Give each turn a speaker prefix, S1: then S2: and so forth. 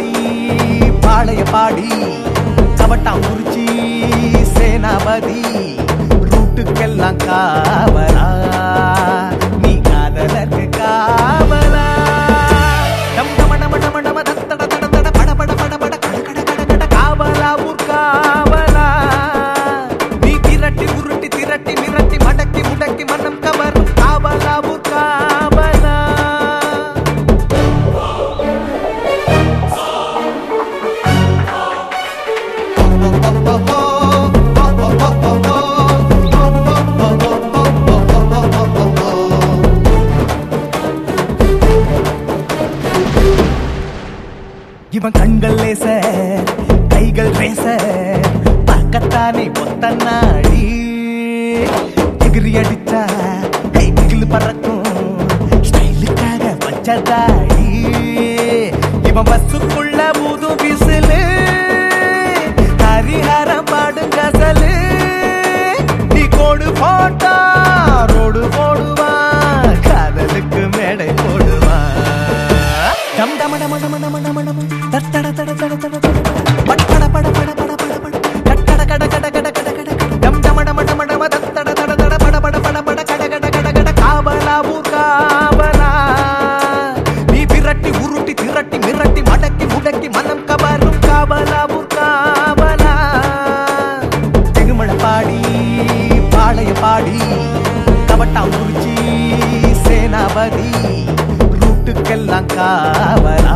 S1: பாடி பாளைய பாடி கவட்டாம் குறிச்சி சேனாபதி ரூட்டுக்கெல்லாம் காவலா நீ காதலர்க்கு காவலா டம் டம டம டம டம தத்தட தட தட பட பட பட பட கட கட கட கட காவலா ஊர் காவலா நீ திரட்டி உருட்டி திரட்டி மிரட்டி மடக்கி முடக்கி மனம் கவரும் காவலா ஊர் காவலா இவன் கண்கள் லேச கைகள் ரேச பக்கத்தானே ஒத்த நாடி எகிரி அடிச்சா கை திகில் பறக்கும் ஸ்டைலுக்காக வச்சதாடி இவன் பஸ்ஸுக்குள்ள புது விசிலு ஹரிஹரம் பாடும் கசலு நீ கோடு போட்டா ரோடு போடுவான் காதலுக்கு மேடை போடுவான் டம் டம டம டம டம டம டம தட்டட தட தட தட தட பட பட பட பட பட பட பட கட்டட கட கட கட கட கட டம் டம டம டம டம தட்டட தட தட பட பட பட பட கட கட கட கட காவலா ஊர் காவலா நீ விரட்டி உருட்டி திரட்டி மிரட்டி மடக்கி முடக்கி மனம் கவரும் காவலா ஊர் காவலா தெகுமழ பாடி பாளைய பாடி கவட்டாம் குறிச்சி சேனாபதி ரூட்டுக்கெல்லாம் காவலா